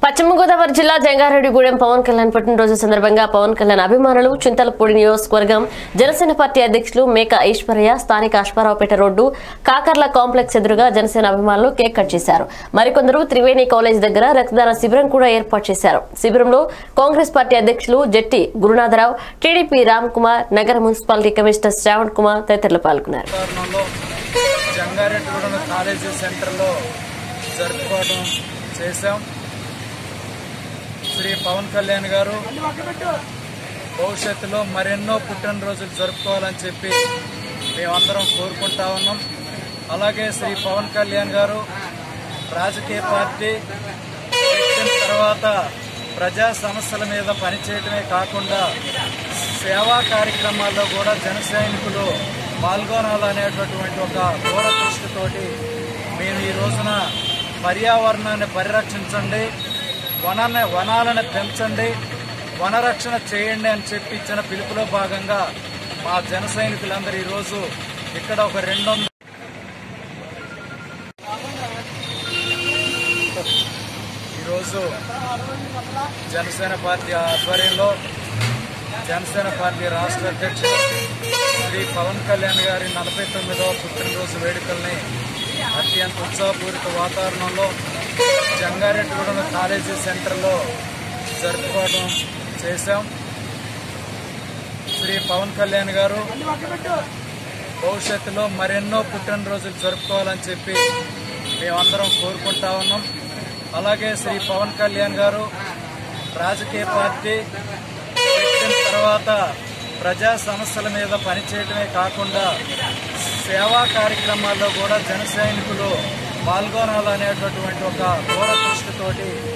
పశ్చిమ గోదావరి జిల్లా జంగారెడ్డిగూడెం పవన్ కళ్యాణ్ పుట్టినరోజు సందర్భంగా పవన్ కళ్యాణ్ అభిమానులు చింతలపూడి నియోజకవర్గం జనసేన పార్టీ అధ్యక్షులు మేక ఈశ్వరయ్య స్థానిక అశ్వారావుపేట రోడ్డు కాకర్ల కాంప్లెక్స్ ఎదురుగా జనసేన అభిమానులు కేక్ కట్ చేశారు మరికొందరు త్రివేణి కాలేజ్ దగ్గర రక్తదాన శిబిరం కూడా ఏర్పాటు చేశారు శిబిరంలో కాంగ్రెస్ పార్టీ అధ్యక్షులు జట్టి గురునాథరావు టీడీపీ రామ్ కుమార్ నగర మున్సిపాలిటీ కమిషనర్ శ్రావణ్ కుమార్ తదితరులు పాల్గొన్నారు వాతావరణంలో జంగారెడ్డిగూడెం కాలేజీ సెంటర్లో జరుపుకోవడం చేశాం శ్రీ పవన్ కళ్యాణ్ గారు భవిష్యత్తులో మరెన్నో పుట్టినరోజులు జరుపుకోవాలని చెప్పి మేమందరం కోరుకుంటా ఉన్నాం అలాగే శ్రీ పవన్ కళ్యాణ్ గారు రాజకీయ పార్టీ పెట్టిన తర్వాత ప్రజా సమస్యల మీద పనిచేయడమే కాకుండా సేవా కార్యక్రమాల్లో కూడా జన సైనికులు పాల్గొనాలనేటటువంటి ఒక దూరదృష్టితోటి మేము ఈ రోజున పర్యావరణాన్ని పరిరక్షించండి వనాన్ని వనాలను పెంచండి వనరక్షణ చేయండి అని చెప్పి ఇచ్చిన పిలుపులో భాగంగా మా జన సైనికులందరూ ఈరోజు ఇక్కడ ఒక రెండు వందల ఈరోజు జనసేన పార్టీ ఆధ్వర్యంలో జనసేన పార్టీ రాష్ట్ర అధ్యక్షుడు శ్రీ పవన్ కళ్యాణ్ గారి నలభై తొమ్మిదవ పుట్టినరోజు వేడుకల్ని అత్యంత ఉత్సాహపూరిత వాతావరణంలో జంగారెడ్డిగూడెం కాలేజీ సెంటర్లో జరుపుకోవడం చేశాం శ్రీ పవన్ కళ్యాణ్ గారు భవిష్యత్తులో మరెన్నో పుట్టినరోజులు జరుపుకోవాలని చెప్పి మేమందరం కోరుకుంటా ఉన్నాం అలాగే శ్రీ పవన్ కళ్యాణ్ గారు రాజకీయ పార్టీ పెట్టిన తర్వాత ప్రజా సమస్యల మీద పనిచేయడమే కాకుండా సేవా కార్యక్రమాల్లో కూడా జన సైనికులు పాల్గొనాలనేటటువంటి ఒక దూరదృష్టితోటి